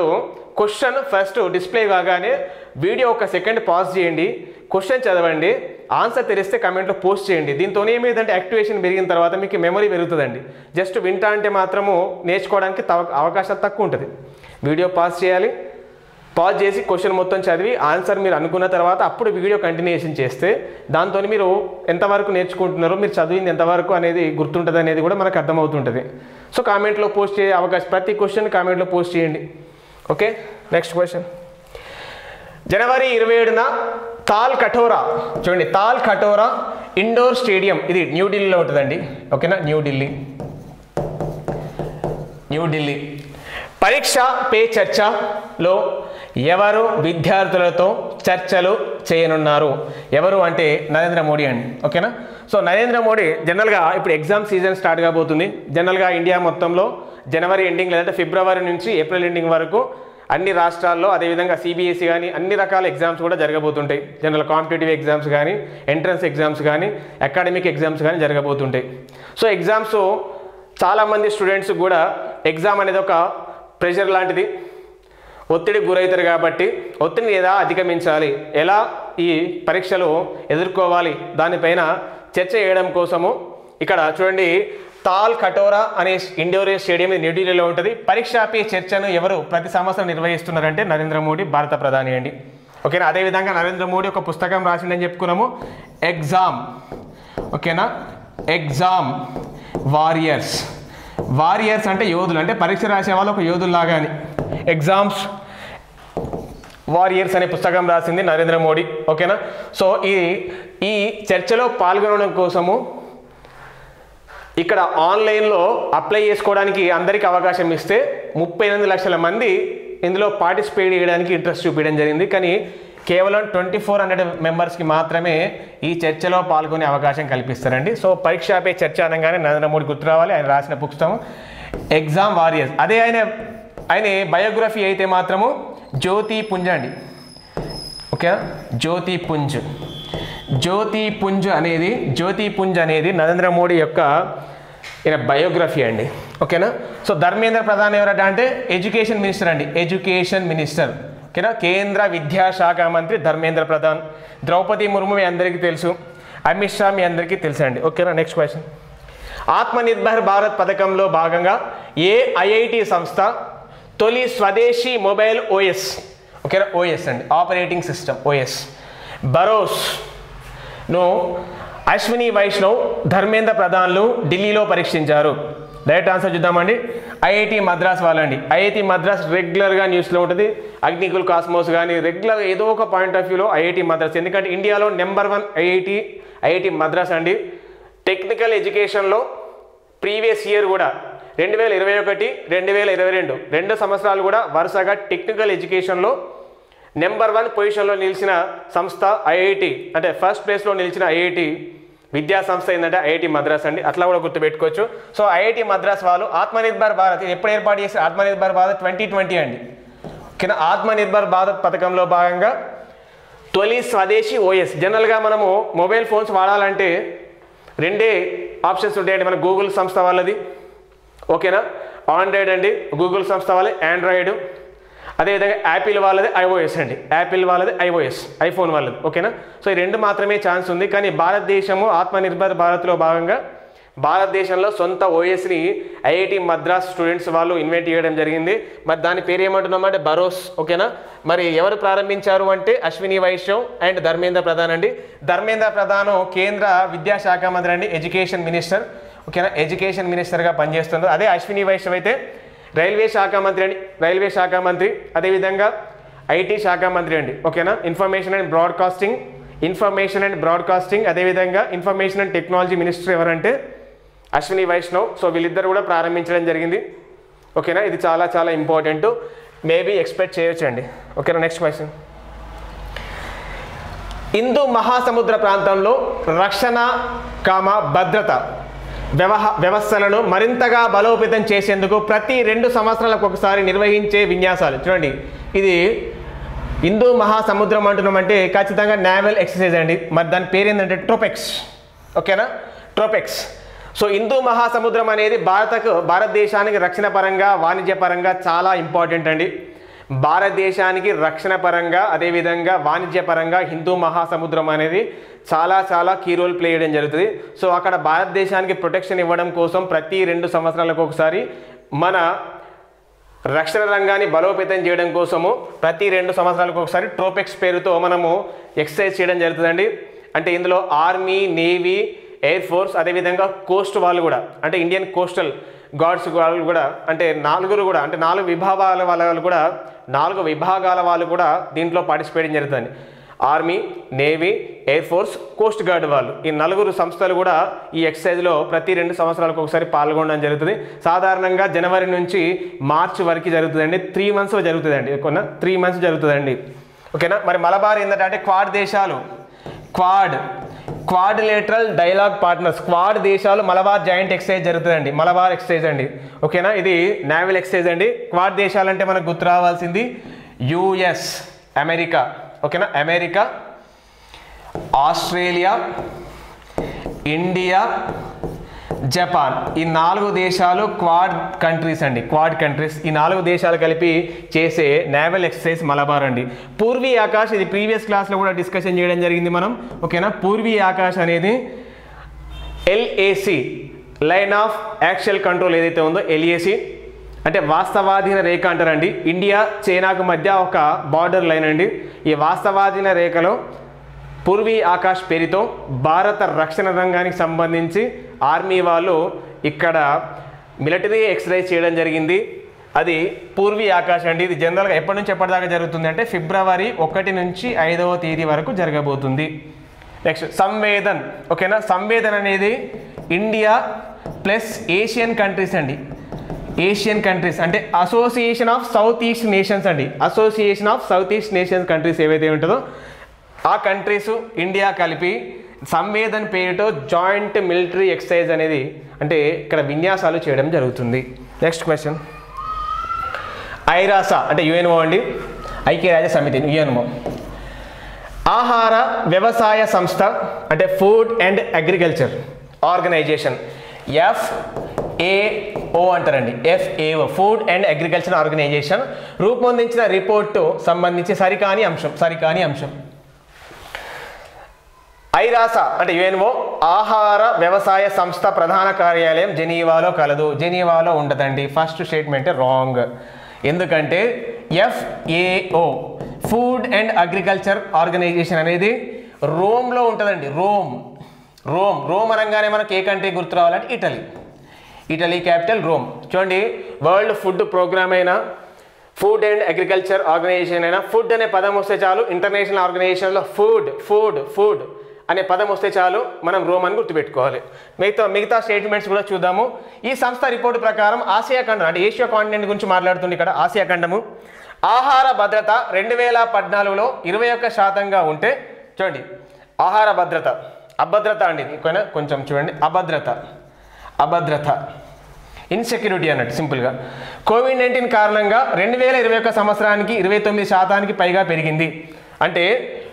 క్వశ్చన్ ఫస్ట్ డిస్ప్లే కాగానే వీడియో ఒక సెకండ్ పాజ్ చేయండి క్వశ్చన్ చదవండి ఆన్సర్ తెలిస్తే కమెంట్లో పోస్ట్ చేయండి దీంతో ఏమైందంటే యాక్టివేషన్ పెరిగిన తర్వాత మీకు మెమరీ పెరుగుతుందండి జస్ట్ వింటా అంటే మాత్రము నేర్చుకోవడానికి తవ- అవకాశాలు తక్కువ ఉంటుంది వీడియో పాజ్ చేయాలి పాజ్ చేసి క్వశ్చన్ మొత్తం చదివి ఆన్సర్ మీరు అనుకున్న తర్వాత అప్పుడు వీడియో కంటిన్యూషన్ చేస్తే దాంతో మీరు ఎంతవరకు నేర్చుకుంటున్నారో మీరు చదివింది ఎంతవరకు అనేది గుర్తుంటుంది అనేది కూడా మనకు అర్థమవుతుంటుంది సో కామెంట్లో పోస్ట్ చేసే అవకాశం ప్రతి క్వశ్చన్ కామెంట్లో పోస్ట్ చేయండి ఓకే నెక్స్ట్ క్వశ్చన్ జనవరి ఇరవై ఏడున తాల్ కఠోరా చూడండి తాల్ కఠోరా ఇండోర్ స్టేడియం ఇది న్యూఢిల్లీలో ఉంటుందండి ఓకేనా న్యూఢిల్లీ న్యూఢిల్లీ పరీక్ష పే చర్చలో ఎవరు విద్యార్థులతో చర్చలు చేయనున్నారు ఎవరు అంటే నరేంద్ర మోడీ అండి ఓకేనా సో నరేంద్ర మోడీ జనరల్గా ఇప్పుడు ఎగ్జామ్ సీజన్ స్టార్ట్ కాబోతుంది జనరల్గా ఇండియా మొత్తంలో జనవరి ఎండింగ్ లేదంటే ఫిబ్రవరి నుంచి ఏప్రిల్ ఎండింగ్ వరకు అన్ని రాష్ట్రాల్లో అదేవిధంగా సిబిఎస్ఈ కానీ అన్ని రకాల ఎగ్జామ్స్ కూడా జరగబోతుంటాయి జనరల్ కాంపిటేటివ్ ఎగ్జామ్స్ కానీ ఎంట్రన్స్ ఎగ్జామ్స్ కానీ అకాడమిక్ ఎగ్జామ్స్ కానీ జరగబోతుంటాయి సో ఎగ్జామ్స్ చాలామంది స్టూడెంట్స్ కూడా ఎగ్జామ్ అనేది ఒక ప్రెషర్ లాంటిది ఒత్తిడికి గురవుతారు కాబట్టి ఒత్తిడిని ఎలా అధిగమించాలి ఎలా ఈ పరీక్షలు ఎదుర్కోవాలి దానిపైన చర్చ చేయడం కోసము ఇక్కడ చూడండి తాల్ కటోరా అనే ఇండోర్ స్టేడియం ఇది న్యూఢిల్లీలో ఉంటుంది పరీక్షా పే చర్చను ఎవరు ప్రతి సంవత్సరం నిర్వహిస్తున్నారంటే నరేంద్ర మోడీ భారత ప్రధాని అండి ఓకేనా అదేవిధంగా నరేంద్ర మోడీ ఒక పుస్తకం రాసిండని చెప్పుకున్నాము ఎగ్జామ్ ఓకేనా ఎగ్జామ్ వారియర్స్ వారియర్స్ అంటే యోధులు అంటే పరీక్ష రాసే వాళ్ళు ఒక యోధుల్లాగా అని ఎగ్జామ్స్ వారియర్స్ అనే పుస్తకం రాసింది నరేంద్ర మోడీ ఓకేనా సో ఈ ఈ చర్చలో పాల్గొనడం కోసము ఇక్కడ ఆన్లైన్లో అప్లై చేసుకోవడానికి అందరికీ అవకాశం ఇస్తే ముప్పై ఎనిమిది లక్షల మంది ఇందులో పార్టిసిపేట్ చేయడానికి ఇంట్రెస్ట్ చూపించడం జరిగింది కానీ కేవలం ట్వంటీ ఫోర్ హండ్రెడ్ మెంబర్స్కి మాత్రమే ఈ చర్చలో పాల్గొనే అవకాశం కల్పిస్తారండి సో పరీక్షపై చర్చ అనగానే నరేంద్ర మోడీ గుర్తు రావాలి ఆయన రాసిన పుస్తకం ఎగ్జామ్ వారియర్స్ అదే ఆయన ఆయన బయోగ్రఫీ అయితే మాత్రము జ్యోతి పుంజ అండి ఓకే జ్యోతి పుంజ్ జ్యోతి పుంజ్ అనేది జ్యోతి పుంజ్ అనేది నరేంద్ర మోడీ యొక్క ఈయన బయోగ్రఫీ అండి ఓకేనా సో ధర్మేంద్ర ప్రధాన్ ఎవరట అంటే ఎడ్యుకేషన్ మినిస్టర్ అండి ఎడ్యుకేషన్ మినిస్టర్ ఓకేనా కేంద్ర విద్యాశాఖ మంత్రి ధర్మేంద్ర ప్రధాన్ ద్రౌపది ముర్ము మీ అందరికీ తెలుసు అమిత్ షా మీ అందరికీ తెలుసు అండి ఓకేనా నెక్స్ట్ క్వశ్చన్ ఆత్మనిర్భర్ భారత్ పథకంలో భాగంగా ఏ ఐఐటి సంస్థ తొలి స్వదేశీ మొబైల్ ఓఎస్ ఓకేనా ఓఎస్ అండి ఆపరేటింగ్ సిస్టమ్ ఓఎస్ బరోస్ ను అశ్విని వైష్ణవ్ ధర్మేంద్ర ప్రధాన్లు ఢిల్లీలో పరీక్షించారు డైరెక్ట్ ఆన్సర్ చూద్దామండి ఐఐటి మద్రాస్ వాళ్ళండి ఐఐటి మద్రాస్ రెగ్యులర్గా న్యూస్లో ఉంటుంది అగ్నికుల్ కాస్మోస్ కానీ రెగ్యులర్ ఏదో ఒక పాయింట్ ఆఫ్ వ్యూలో ఐఐటి మద్రాస్ ఎందుకంటే ఇండియాలో number one IIT IIT Madras అండి టెక్నికల్ ఎడ్యుకేషన్లో ప్రీవియస్ ఇయర్ కూడా రెండు వేల ఇరవై ఒకటి రెండు వేల ఇరవై రెండు రెండు సంవత్సరాలు కూడా వరుసగా టెక్నికల్ ఎడ్యుకేషన్లో నెంబర్ వన్ పొజిషన్లో నిలిచిన సంస్థ ఐఐటి అంటే ఫస్ట్ ప్లేస్లో నిలిచిన ఐఐటి విద్యా సంస్థ ఏంటంటే ఐఐటి మద్రాస్ అండి అట్లా కూడా గుర్తుపెట్టుకోవచ్చు సో ఐఐటి మద్రాస్ వాళ్ళు ఆత్మనిర్భర్ భారత్ ఇది ఎప్పుడు ఏర్పాటు చేసి ఆత్మనిర్భర్ భారత్ ట్వంటీ ట్వంటీ అండి కింద ఆత్మనిర్భర్ భారత్ పథకంలో భాగంగా తొలి స్వదేశీ ఓఎస్ జనరల్గా మనము మొబైల్ ఫోన్స్ వాడాలంటే రెండే ఆప్షన్స్ ఉంటాయండి మన గూగుల్ సంస్థ వాళ్ళది ఓకేనా ఆండ్రాయిడ్ అండి గూగుల్ సంస్థ వాళ్ళది ఆండ్రాయిడ్ అదేవిధంగా యాపిల్ వాళ్ళది ఐఓఎస్ అండి యాపిల్ వాళ్ళది ఐఓఎస్ ఐఫోన్ వాళ్ళది ఓకేనా సో ఈ రెండు మాత్రమే ఛాన్స్ ఉంది కానీ భారతదేశము ఆత్మనిర్భర్ భారత్లో భాగంగా భారతదేశంలో సొంత ఓఎస్ని ఐఐటి మద్రాస్ స్టూడెంట్స్ వాళ్ళు ఇన్వైట్ చేయడం జరిగింది మరి దాని పేరు ఏమంటున్నామంటే బరోస్ ఓకేనా మరి ఎవరు ప్రారంభించారు అంటే అశ్విని వైష్ణవ్ అండ్ ధర్మేంద్ర ప్రధాన్ అండి ధర్మేంద్ర ప్రధాన్ కేంద్ర విద్యాశాఖ మంత్రి అండి ఎడ్యుకేషన్ మినిస్టర్ ఓకేనా ఎడ్యుకేషన్ మినిస్టర్గా పనిచేస్తున్నారు అదే అశ్విని వైష్ణవ్ అయితే రైల్వే శాఖ మంత్రి అండి రైల్వే శాఖ మంత్రి అదేవిధంగా ఐటీ శాఖ మంత్రి అండి ఓకేనా information and broadcasting information and broadcasting అదేవిధంగా ఇన్ఫర్మేషన్ అండ్ టెక్నాలజీ మినిస్టర్ ఎవరంటే అశ్విని వైష్ణవ్ సో వీళ్ళిద్దరు కూడా ప్రారంభించడం జరిగింది ఓకేనా ఇది చాలా చాలా ఇంపార్టెంట్ మేబీ ఎక్స్పెక్ట్ చేయొచ్చు అండి ఓకేనా నెక్స్ట్ క్వశ్చన్ హిందూ మహాసముద్ర ప్రాంతంలో రక్షణ కామ భద్రత వ్యవహ వ్యవస్థలను మరింతగా బలోపేతం చేసేందుకు ప్రతి రెండు సంవత్సరాలకు ఒకసారి నిర్వహించే విన్యాసాలు చూడండి ఇది హిందూ మహాసముద్రం అంటున్నామంటే ఖచ్చితంగా నావల్ ఎక్సర్సైజ్ అండి మరి దాని పేరు ఏంటంటే ట్రోపెక్స్ ఓకేనా ట్రోపెక్స్ సో హిందూ మహాసముద్రం అనేది భారతకు భారతదేశానికి రక్షణ పరంగా వాణిజ్య పరంగా చాలా ఇంపార్టెంట్ అండి భారతదేశానికి రక్షణ పరంగా అదేవిధంగా వాణిజ్య పరంగా హిందూ మహాసముద్రం అనేది చాలా చాలా కీ రోల్ ప్లే చేయడం జరుగుతుంది సో అక్కడ భారతదేశానికి ప్రొటెక్షన్ ఇవ్వడం కోసం ప్రతి రెండు సంవత్సరాలకు ఒకసారి మన రక్షణ రంగాన్ని బలోపేతం చేయడం కోసము ప్రతి రెండు సంవత్సరాలకు ఒకసారి ట్రోపెక్స్ పేరుతో మనము ఎక్సర్సైజ్ చేయడం జరుగుతుందండి అంటే ఇందులో ఆర్మీ నేవీ ఎయిర్ ఫోర్స్ అదేవిధంగా కోస్ట్ వాళ్ళు కూడా అంటే ఇండియన్ కోస్టల్ గార్డ్స్ వాళ్ళు కూడా అంటే నాలుగురు కూడా అంటే నాలుగు విభాగాల వాళ్ళు కూడా నాలుగు విభాగాల వాళ్ళు కూడా దీంట్లో పార్టిసిపేట్ జరుగుతుంది army navy air force coast guard వాళ్ళు ఈ నలుగురు సంస్థలు కూడా ఈ ఎక్సర్సైజ్లో ప్రతి రెండు సంవత్సరాలకు ఒకసారి పాల్గొనడం జరుగుతుంది సాధారణంగా జనవరి నుంచి మార్చి వరకు జరుగుతుందండి త్రీ మంత్స్లో జరుగుతుందండి కొన్న త్రీ మంత్స్ జరుగుతుందండి ఓకేనా మరి మలబార్ ఏంటంటే అంటే క్వాడ్ దేశాలు Quad quadrilateral dialogue partners Quad దేశాలు మలబార్ జాయింట్ ఎక్సైజ్ జరుగుతుందండి మలబార్ ఎక్సైజ్ అండి ఓకేనా ఇది నావల్ ఎక్సైజ్ అండి క్వాడ్ దేశాలంటే మనకు గుర్తు రావాల్సింది యుఎస్ అమెరికా ఓకేనా అమెరికా ఆస్ట్రేలియా ఇండియా జపాన్ ఈ నాలుగు దేశాలు క్వాడ్ కంట్రీస్ అండి క్వాడ్ కంట్రీస్ ఈ నాలుగు దేశాలు కలిపి చేసే నేవల్ ఎక్సర్సైజ్ మలబార్ అండి పూర్వీ ఆకాశ్ ఇది ప్రీవియస్ క్లాస్లో కూడా డిస్కషన్ చేయడం జరిగింది మనం ఓకేనా పూర్వీ ఆకాశ్ అనేది LAC line of actual control ఏదైతే ఉందో ఎల్ఏసి అంటే వాస్తవాధీన రేఖ అంటారండి ఇండియా చైనాకు మధ్య ఒక బార్డర్ లైన్ అండి ఈ వాస్తవాధీన రేఖలో పూర్వీ ఆకాశ్ పేరుతో భారత రక్షణ రంగానికి సంబంధించి ఆర్మీ వాళ్ళు ఇక్కడ మిలిటరీ ఎక్సర్సైజ్ చేయడం జరిగింది అది పూర్వీ ఆకాశ్ అండి ఇది జనరల్గా ఎప్పటి నుంచి ఎప్పటిదాకా జరుగుతుంది అంటే ఫిబ్రవరి ఒకటి నుంచి ఐదవ తేదీ వరకు జరగబోతుంది నెక్స్ట్ సంవేదన్ ఓకేనా సంవేదన్ అనేది ఇండియా ప్లస్ ఏషియన్ కంట్రీస్ అండి ఏషియన్ కంట్రీస్ అంటే association of south east nations అండి association of south east nations countries ఏవైతే ఉంటుందో ఆ కంట్రీస్ ఇండియా కలిపి సంవేదన్ పేరుతో జాయింట్ మిలిటరీ ఎక్సర్సైజ్ అనేది అంటే ఇక్కడ విన్యాసాలు చేయడం జరుగుతుంది నెక్స్ట్ క్వశ్చన్ ఐరాసా అంటే యుఎన్ఓ అండి ఐక్యరాజ్య సమితి యుఎన్ఓ ఆహార వ్యవసాయ సంస్థ అంటే food and agriculture organisation FAO అంటారండి FAO food and agriculture organisation రూపొందించిన రిపోర్టు సంబంధించి సరికాని అంశం సరికాని అంశం ఐరాస అంటే యుఎన్ఓ ఆహార వ్యవసాయ సంస్థ ప్రధాన కార్యాలయం జెనీవాలో కలదు జెనీవాలో ఉండదండి ఫస్ట్ స్టేట్మెంట్ రాంగ్ ఎందుకంటే FAO food and agriculture organisation అనేది రోమ్లో ఉంటుందండి రోమ్ రోమ్ రోమ్ అనగానే మనకి ఏ కంట్రీ గుర్తు రావాలంటే ఇటలీ ఇటలీ క్యాపిటల్ రోమ్ చూడండి వరల్డ్ ఫుడ్ ప్రోగ్రామ్ అయినా ఫుడ్ అండ్ అగ్రికల్చర్ ఆర్గనైజేషన్ అయినా ఫుడ్ అనే పదం వస్తే చాలు ఇంటర్నేషనల్ ఆర్గనైజేషన్లో ఫుడ్ ఫుడ్ ఫుడ్ అనే పదం వస్తే చాలు మనం రోమ్ అని గుర్తుపెట్టుకోవాలి మిగతా మిగతా స్టేట్మెంట్స్ కూడా చూద్దాము ఈ సంస్థ రిపోర్టు ప్రకారం ఆసియా ఖండం అంటే ఏషియా కాంటినెంట్ గురించి మాట్లాడుతుంది ఇక్కడ ఆసియా ఖండము ఆహార భద్రత రెండు వేల పద్నాలుగులో ఇరవై ఒక్క శాతంగా ఉంటే చూడండి ఆహార భద్రత అభద్రత అండి ఇది ఓకేనా కొంచెం చూడండి అభద్రత అభద్రత ఇన్సెక్యూరిటీ అన్నట్టు సింపుల్గా కోవిడ్ నైన్టీన్ కారణంగా రెండు వేల ఇరవై ఒక్క సంవత్సరానికి ఇరవై తొమ్మిది శాతానికి పైగా పెరిగింది అంటే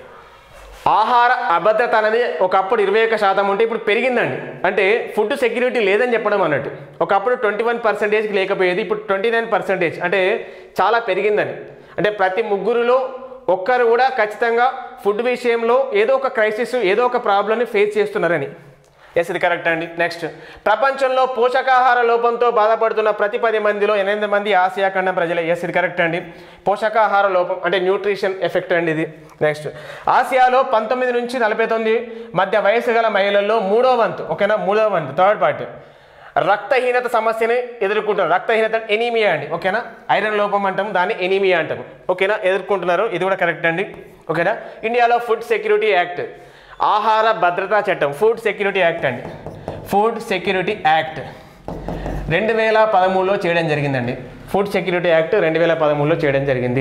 ఆహార అభద్రత అనేది ఒకప్పుడు ఇరవై ఒక్క శాతం ఉంటే ఇప్పుడు పెరిగిందండి అంటే ఫుడ్ సెక్యూరిటీ లేదని చెప్పడం అన్నట్టు ఒకప్పుడు ట్వంటీ వన్ పర్సెంటేజ్కి లేకపోయేది ఇప్పుడు ట్వంటీ నైన్ పర్సెంటేజ్ అంటే చాలా పెరిగిందని అంటే ప్రతి ముగ్గురులో ఒక్కరు కూడా ఖచ్చితంగా ఫుడ్ విషయంలో ఏదో ఒక క్రైసిస్ ఏదో ఒక ప్రాబ్లమ్ని ఫేస్ చేస్తున్నారని ఎస్ ఇది కరెక్ట్ అండి నెక్స్ట్ ప్రపంచంలో పోషకాహార లోపంతో బాధపడుతున్న ప్రతి పది మందిలో ఎనిమిది మంది ఆసియా ఖండం ప్రజలే ఎస్ ఇది కరెక్ట్ అండి పోషకాహార లోపం అంటే న్యూట్రిషన్ ఎఫెక్ట్ అండి ఇది నెక్స్ట్ ఆసియాలో పంతొమ్మిది నుంచి నలభై తొమ్మిది మధ్య వయసు గల మహిళల్లో మూడో వంతు ఓకేనా మూడో వంతు థర్డ్ పార్ట్ రక్తహీనత సమస్యని ఎదుర్కొంటున్నారు రక్తహీనత ఎనీమియా అండి ఓకేనా ఐరన్ లోపం అంటాం దాన్ని ఎనీమియా అంటాం ఓకేనా ఎదుర్కొంటున్నారు ఇది కూడా కరెక్ట్ అండి ఓకేనా ఇండియాలో ఫుడ్ సెక్యూరిటీ యాక్ట్ ఆహార భద్రతా చట్టం ఫుడ్ సెక్యూరిటీ యాక్ట్ అండి ఫుడ్ సెక్యూరిటీ యాక్ట్ రెండు వేల పదమూడులో చేయడం జరిగిందండి ఫుడ్ సెక్యూరిటీ యాక్ట్ రెండు వేల పదమూడులో చేయడం జరిగింది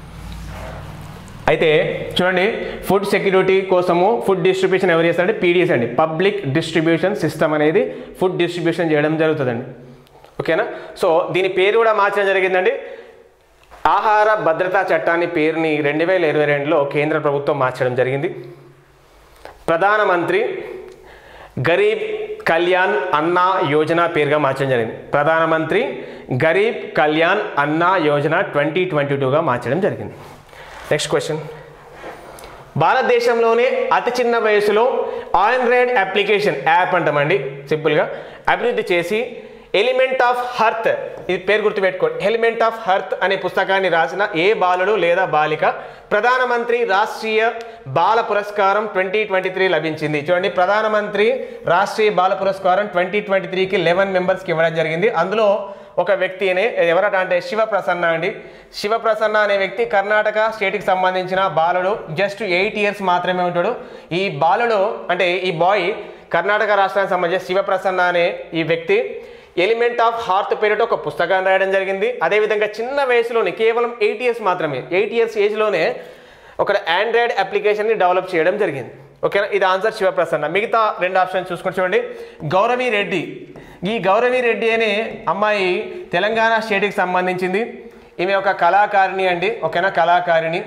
అయితే చూడండి ఫుడ్ సెక్యూరిటీ కోసము ఫుడ్ డిస్ట్రిబ్యూషన్ ఎవరు చేస్తారంటే పీడిఎస్ అండి పబ్లిక్ డిస్ట్రిబ్యూషన్ సిస్టమ్ అనేది ఫుడ్ డిస్ట్రిబ్యూషన్ చేయడం జరుగుతుందండి ఓకేనా సో దీని పేరు కూడా మార్చడం జరిగిందండి ఆహార భద్రతా చట్టాన్ని పేరుని రెండు వేల ఇరవై రెండులో కేంద్ర ప్రభుత్వం మార్చడం జరిగింది ప్రధానమంత్రి గరీబ్ కళ్యాణ్ అన్నా యోజన పేరుగా మార్చడం జరిగింది ప్రధానమంత్రి గరీబ్ కళ్యాణ్ అన్నా యోజన ట్వంటీ ట్వంటీ టూగా మార్చడం జరిగింది నెక్స్ట్ క్వశ్చన్ భారతదేశంలోనే అతి చిన్న వయసులో ఆండ్రాయిడ్ అప్లికేషన్ యాప్ అంటామండి సింపుల్గా అభివృద్ధి చేసి ఎలిమెంట్ ఆఫ్ హర్త్ ఇది పేరు గుర్తుపెట్టుకోండి ఎలిమెంట్ ఆఫ్ హర్త్ అనే పుస్తకాన్ని రాసిన ఏ బాలుడు లేదా బాలిక ప్రధానమంత్రి రాష్ట్రీయ బాల పురస్కారం ట్వంటీ ట్వంటీ త్రీ లభించింది చూడండి ప్రధానమంత్రి రాష్ట్రీయ బాల పురస్కారం ట్వంటీ ట్వంటీ త్రీకి లెవెన్ మెంబర్స్కి ఇవ్వడం జరిగింది అందులో ఒక వ్యక్తిని ఎవరట అంటే శివప్రసన్న అండి శివప్రసన్న అనే వ్యక్తి కర్ణాటక స్టేట్కి సంబంధించిన బాలుడు జస్ట్ ఎయిట్ ఇయర్స్ మాత్రమే ఉంటాడు ఈ బాలుడు అంటే ఈ బాయ్ కర్ణాటక రాష్ట్రానికి సంబంధించిన శివప్రసన్న అనే ఈ వ్యక్తి ఎలిమెంట్ ఆఫ్ హార్ట్ పేరిట ఒక పుస్తకాన్ని రాయడం జరిగింది అదేవిధంగా చిన్న వయసులోనే కేవలం ఎయిట్ ఇయర్స్ మాత్రమే ఎయిట్ ఇయర్స్ ఏజ్లోనే ఒక ఆండ్రాయిడ్ అప్లికేషన్ని డెవలప్ చేయడం జరిగింది ఓకేనా ఇది ఆన్సర్ శివప్రసన్న మిగతా రెండు ఆప్షన్స్ చూసుకొని చూడండి గౌరవి రెడ్డి ఈ గౌరవి రెడ్డి అనే అమ్మాయి తెలంగాణ స్టేట్కి సంబంధించింది ఈమె ఒక కళాకారిణి అండి ఓకేనా కళాకారిణి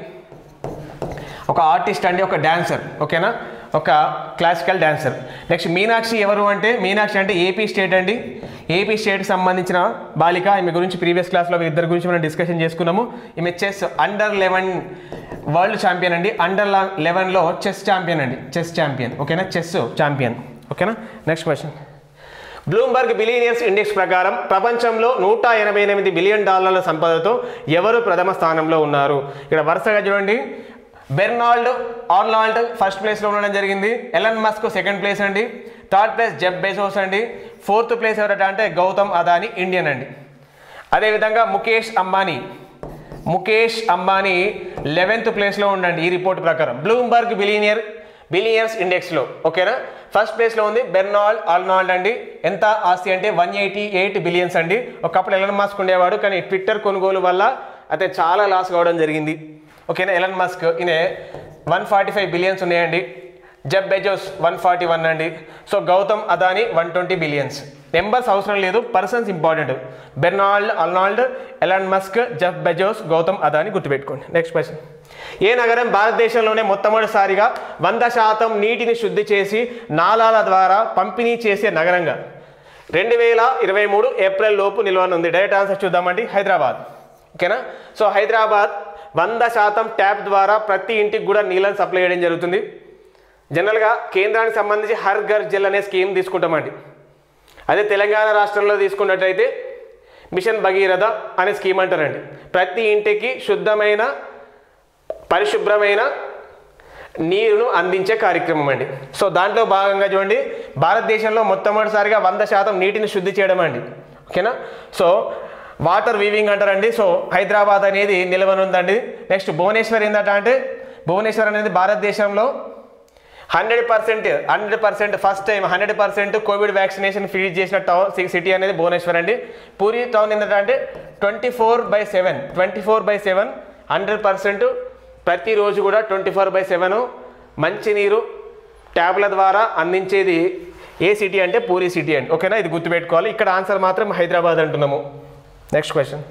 ఒక ఆర్టిస్ట్ అండి ఒక డాన్సర్ ఓకేనా ఒక క్లాసికల్ డాన్సర్ నెక్స్ట్ మీనాక్షి ఎవరు అంటే మీనాక్షి అంటే ఏపీ స్టేట్ అండి ఏపీ స్టేట్కి సంబంధించిన బాలిక ఈమె గురించి ప్రీవియస్ క్లాస్లో ఇద్దరి గురించి మనం డిస్కషన్ చేసుకున్నాము ఈమె chess under eleven world champion అండి అండర్ లెవెన్లో చెస్ ఛాంపియన్ అండి చెస్ ఛాంపియన్ ఓకేనా చెస్ ఛాంపియన్ ఓకేనా next question Bloomberg billionaires index ప్రకారం ప్రపంచంలో నూట ఎనభై ఎనిమిది బిలియన్ డాలర్ల సంపదతో ఎవరు ప్రథమ స్థానంలో ఉన్నారు ఇక్కడ వరుసగా చూడండి బెర్నాల్డ్ ఆర్నాల్డ్ ఫస్ట్ ప్లేస్లో ఉండడం జరిగింది ఎలన్ మస్క్ సెకండ్ ప్లేస్ అండి థర్డ్ ప్లేస్ జెబ్ బెజోస్ అండి ఫోర్త్ ప్లేస్ ఎవరట అంటే గౌతమ్ అదాని ఇండియన్ అండి అదేవిధంగా ముఖేష్ అంబానీ ముఖేష్ అంబానీ లెవెన్త్ ప్లేస్లో ఉండండి ఈ రిపోర్ట్ ప్రకారం బ్లూంబర్గ్ బిలియనియర్ బిలియన్స్ ఇండెక్స్లో ఓకేనా ఫస్ట్ ప్లేస్లో ఉంది బెర్నాల్డ్ ఆల్నాల్డ్ అండి ఎంత ఆస్తి అంటే వన్ ఎయిటీ ఎయిట్ బిలియన్స్ అండి ఒకప్పుడు ఎలన్ మాస్క్ ఉండేవాడు కానీ ట్విట్టర్ కొనుగోలు వల్ల అతను చాలా లాస్ కావడం జరిగింది ఓకేనా ఎలన్ మస్క్ ఈయన వన్ ఫార్టీ ఫైవ్ బిలియన్స్ ఉన్నాయండి Jeff Bezos one forty one అండి so Gautam Adani one twenty billions numbers అవసరం లేదు persons important Bernard Arnault Elon Musk Jeff Bezos Gautam Adani గుర్తుపెట్టుకోండి నెక్స్ట్ క్వశ్చన్ ఏ నగరం భారతదేశంలోనే మొట్టమొదటిసారిగా వంద శాతం నీటిని శుద్ధి చేసి నాలాల ద్వారా పంపిణీ చేసే నగరంగా రెండు వేల ఇరవై మూడు ఏప్రిల్ లోపు నిల్వనుంది డైరెక్ట్ ఆన్సర్ చూద్దామండి హైదరాబాద్ ఓకేనా సో హైదరాబాద్ వంద శాతం ట్యాప్ ద్వారా ప్రతి ఇంటికి కూడా నీళ్ళని సప్లై చేయడం జరుగుతుంది జనరల్గా కేంద్రానికి సంబంధించి హర్ ఘర్ జల్ అనే స్కీమ్ తీసుకుంటామండి అదే తెలంగాణ రాష్ట్రంలో తీసుకున్నట్టయితే మిషన్ భగీరథ అనే స్కీమ్ అంటారండి ప్రతి ఇంటికి శుద్ధమైన పరిశుభ్రమైన నీరును అందించే కార్యక్రమం అండి సో దాంట్లో భాగంగా చూడండి భారతదేశంలో మొట్టమొదటిసారిగా వంద శాతం నీటిని శుద్ధి చేయడం అండి ఓకేనా సో వాటర్ వీవింగ్ అంటారండి సో హైదరాబాద్ అనేది నిలవనుందండి నెక్స్ట్ భువనేశ్వర్ ఏంటంట అంటే భువనేశ్వర్ అనేది భారతదేశంలో hundred percent hundred percent first time hundred percent covid vaccination free చేసిన టౌన్ సిటీ అనేది భువనేశ్వర్ అండి పూరి టౌన్ ఏంటంటే twenty four by seven twenty four by seven hundred percent ప్రతిరోజు కూడా ట్వంటీ ఫోర్ బై సెవెన్ మంచినీరు ట్యాబ్ల ద్వారా అందించేది ఏ సిటీ అంటే పూరి సిటీ అండి ఓకేనా ఇది గుర్తుపెట్టుకోవాలి ఇక్కడ ఆన్సర్ మాత్రం హైదరాబాద్ అంటున్నాము నెక్స్ట్ క్వశ్చన్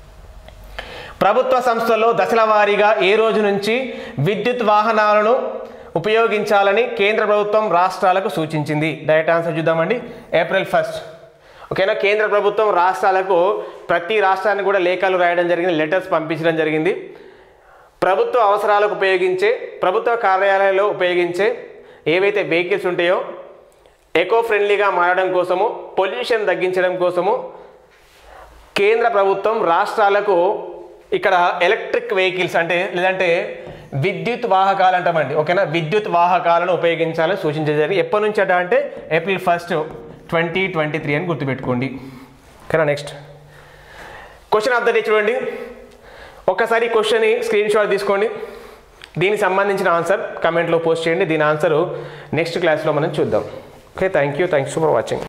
ప్రభుత్వ సంస్థల్లో దశల వారీగా ఏ రోజు నుంచి విద్యుత్ వాహనాలను ఉపయోగించాలని కేంద్ర ప్రభుత్వం రాష్ట్రాలకు సూచించింది డైరెక్ట్ ఆన్సర్ చూద్దామండి ఏప్రిల్ ఫస్ట్ ఓకేనా కేంద్ర ప్రభుత్వం రాష్ట్రాలకు ప్రతి రాష్ట్రానికి కూడా లేఖలు రాయడం జరిగింది లెటర్స్ పంపించడం జరిగింది ప్రభుత్వ అవసరాలకు ఉపయోగించే ప్రభుత్వ కార్యాలయాల్లో ఉపయోగించే ఏవైతే వెహికల్స్ ఉంటాయో ఎకో ఫ్రెండ్లీగా మారడం కోసము పొల్యూషన్ తగ్గించడం కోసము కేంద్ర ప్రభుత్వం రాష్ట్రాలకు ఇక్కడ ఎలక్ట్రిక్ వెహికల్స్ అంటే లేదంటే విద్యుత్ వాహకాలు అంటామండి ఓకేనా విద్యుత్ వాహకాలను ఉపయోగించాలని సూచించారు ఎప్పటి నుంచి అట అంటే April first twenty twenty three అని గుర్తుపెట్టుకోండి ఓకేనా next question of the day చూడండి ఒక్కసారి క్వశ్చన్ స్క్రీన్ షాట్ తీసుకోండి దీనికి సంబంధించిన ఆన్సర్ కమెంట్లో పోస్ట్ చేయండి దీని ఆన్సర్ నెక్స్ట్ క్లాస్లో మనం చూద్దాం okay thank you thanks for watching